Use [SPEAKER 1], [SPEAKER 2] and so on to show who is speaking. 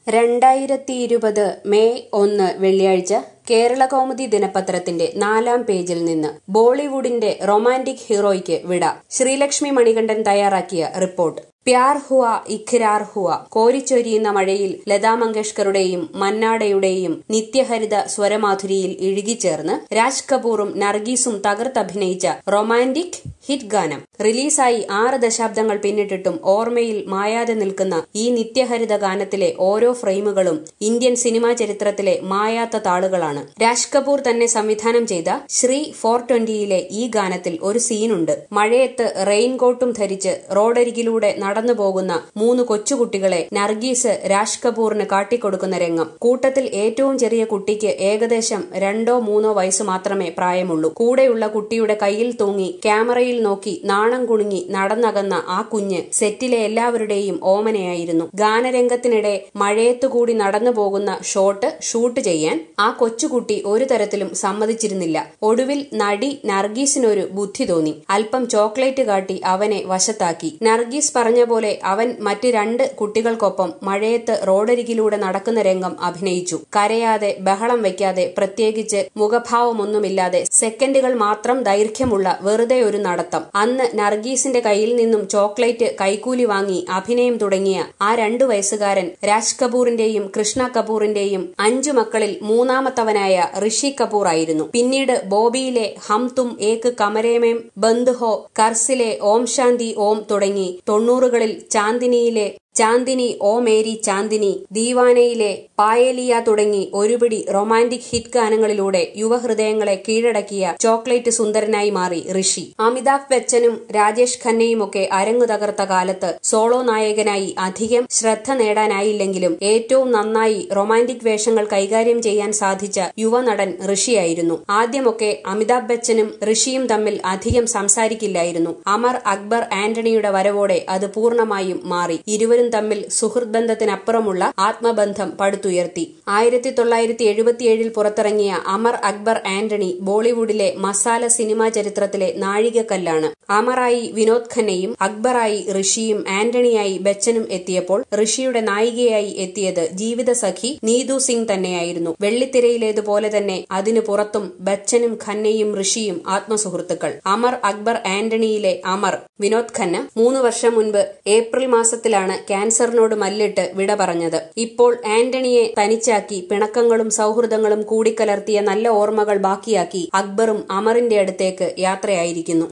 [SPEAKER 1] രണ്ടായിരത്തി ഇരുപത് മെയ് ഒന്ന് വെള്ളിയാഴ്ച കേരള കൗമുദി ദിനപത്രത്തിന്റെ നാലാം പേജിൽ നിന്ന് ബോളിവുഡിന്റെ റൊമാന്റിക് ഹീറോയ്ക്ക് വിട ശ്രീലക്ഷ്മി മണികണ്ഠൻ തയ്യാറാക്കിയ റിപ്പോർട്ട് പ്യാർ ഹുവ ഇഖ്രാർ ഹുവ കോരിച്ചൊരിയുന്ന മഴയിൽ ലതാ മങ്കേഷ്കറുടെയും മന്നാടയുടെയും നിത്യഹരിത സ്വരമാധുരിയിൽ ഇഴുകിച്ചേർന്ന് രാജ് കപൂറും നർഗീസും തകർത്തഭിനയിച്ച റൊമാന്റിക് ഹിറ്റ് ഗാനം റിലീസായി ആറ് ദശാബ്ദങ്ങൾ പിന്നിട്ടിട്ടും ഓർമ്മയിൽ മായാതെ നിൽക്കുന്ന ഈ നിത്യഹരിത ഗാനത്തിലെ ഓരോ ഫ്രെയിമുകളും ഇന്ത്യൻ സിനിമാ ചരിത്രത്തിലെ മായാത്ത താളുകളാണ് രാജ് കപൂർ തന്നെ സംവിധാനം ചെയ്ത ശ്രീ ഫോർ ട്വന്റിയിലെ ഈ ഗാനത്തിൽ ഒരു സീനുണ്ട് മഴയത്ത് റെയിൻകോട്ടും ധരിച്ച് റോഡരികിലൂടെ നടന്നു പോകുന്ന മൂന്ന് കൊച്ചുകുട്ടികളെ നർഗീസ് രാജ് കപൂറിന് കാട്ടിക്കൊടുക്കുന്ന രംഗം കൂട്ടത്തിൽ ഏറ്റവും ചെറിയ കുട്ടിക്ക് ഏകദേശം രണ്ടോ മൂന്നോ വയസ്സ് മാത്രമേ പ്രായമുള്ളൂ കൂടെയുള്ള കുട്ടിയുടെ കയ്യിൽ തൂങ്ങി ക്യാമറയിൽ നോക്കി നാണം കുണുങ്ങി നടന്നകന്ന ആ കുഞ്ഞ് സെറ്റിലെ എല്ലാവരുടെയും ഓമനയായിരുന്നു ഗാനരംഗത്തിനിടെ മഴയത്തുകൂടി നടന്നു പോകുന്ന ഷോട്ട് ഷൂട്ട് ചെയ്യാൻ ആ കൊച്ചുകുട്ടി ഒരു തരത്തിലും സമ്മതിച്ചിരുന്നില്ല ഒടുവിൽ നടി നർഗീസിനൊരു ബുദ്ധി തോന്നി അല്പം ചോക്ലേറ്റ് കാട്ടി അവനെ വശത്താക്കി നർഗീസ് പറഞ്ഞ പോലെ അവൻ മറ്റ് രണ്ട് കുട്ടികൾക്കൊപ്പം മഴയത്ത് റോഡരികിലൂടെ നടക്കുന്ന രംഗം അഭിനയിച്ചു കരയാതെ ബഹളം വയ്ക്കാതെ പ്രത്യേകിച്ച് മുഖഭാവമൊന്നുമില്ലാതെ സെക്കൻഡുകൾ മാത്രം ദൈർഘ്യമുള്ള വെറുതെ ഒരു നടത്തം അന്ന് നർഗീസിന്റെ കയ്യിൽ നിന്നും ചോക്ലേറ്റ് കൈക്കൂലി വാങ്ങി അഭിനയം തുടങ്ങിയ ആ രണ്ടു വയസ്സുകാരൻ രാജ് കപൂറിന്റെയും കൃഷ്ണ കപൂറിന്റെയും അഞ്ചു മക്കളിൽ മൂന്നാമത്തവനായ ഋഷി കപൂർ ആയിരുന്നു പിന്നീട് ബോബിയിലെ ഹം തും ഏക്ക് കമരേമേം ബന്ദ് ഹോ കർസിലെ ഓം ശാന്തി ഓം തുടങ്ങി തൊണ്ണൂറുകളിൽ ചാന്ദിനിയിലെ ചാന്ദിനി ഓ മേരി ചാന്ദിനി ദീവാനയിലെ പായലിയ തുടങ്ങി ഒരുപിടി റൊമാന്റിക് ഹിറ്റ് ഗാനങ്ങളിലൂടെ യുവഹൃദയങ്ങളെ കീഴടക്കിയ ചോക്ലേറ്റ് സുന്ദരനായി മാറി ഋഷി അമിതാഭ് ബച്ചനും രാജേഷ് ഖന്നയുമൊക്കെ അരങ്ങു തകർത്ത കാലത്ത് സോളോ നായകനായി അധികം ശ്രദ്ധ നേടാനായില്ലെങ്കിലും ഏറ്റവും നന്നായി റൊമാന്റിക് വേഷങ്ങൾ കൈകാര്യം ചെയ്യാൻ സാധിച്ച യുവനടൻ ഋഷിയായിരുന്നു ആദ്യമൊക്കെ അമിതാഭ് ബച്ചനും ഋഷിയും തമ്മിൽ അധികം സംസാരിക്കില്ലായിരുന്നു അമർ അക്ബർ ആന്റണിയുടെ വരവോടെ അത് പൂർണ്ണമായും മാറി ഇരുവരും ഇരുവരും തമ്മിൽ സുഹൃത് ബന്ധത്തിനപ്പുറമുള്ള ആത്മബന്ധം പടുത്തുയർത്തി ആയിരത്തി തൊള്ളായിരത്തി എഴുപത്തിയേഴിൽ പുറത്തിറങ്ങിയ അമർ അക്ബർ ആന്റണി ബോളിവുഡിലെ മസാല സിനിമാ ചരിത്രത്തിലെ നാഴികക്കല്ലാണ് അമറായി വിനോദ് ഖന്നയും അക്ബറായി ഋഷിയും ആന്റണിയായി ബച്ചനും എത്തിയപ്പോൾ ഋഷിയുടെ നായികയായി എത്തിയത് ജീവിതസഖി നീതു സിംഗ് തന്നെയായിരുന്നു വെള്ളിത്തിരയിലേതുപോലെ തന്നെ അതിനു പുറത്തും ബച്ചനും ഖന്നയും ഋഷിയും ആത്മസുഹൃത്തുക്കൾ അമർ അക്ബർ ആന്റണിയിലെ അമർ വിനോദ് ഖന്ന മൂന്ന് വർഷം മുൻപ് ഏപ്രിൽ മാസത്തിലാണ് ക്യാൻസറിനോട് മല്ലിട്ട് വിട പറഞ്ഞത് ഇപ്പോൾ ആന്റണിയെ തനിച്ചാക്കി പിണക്കങ്ങളും സൌഹൃദങ്ങളും കൂടിക്കലർത്തിയ നല്ല ഓർമ്മകൾ ബാക്കിയാക്കി അക്ബറും അമറിന്റെ അടുത്തേക്ക് യാത്രയായിരിക്കുന്നു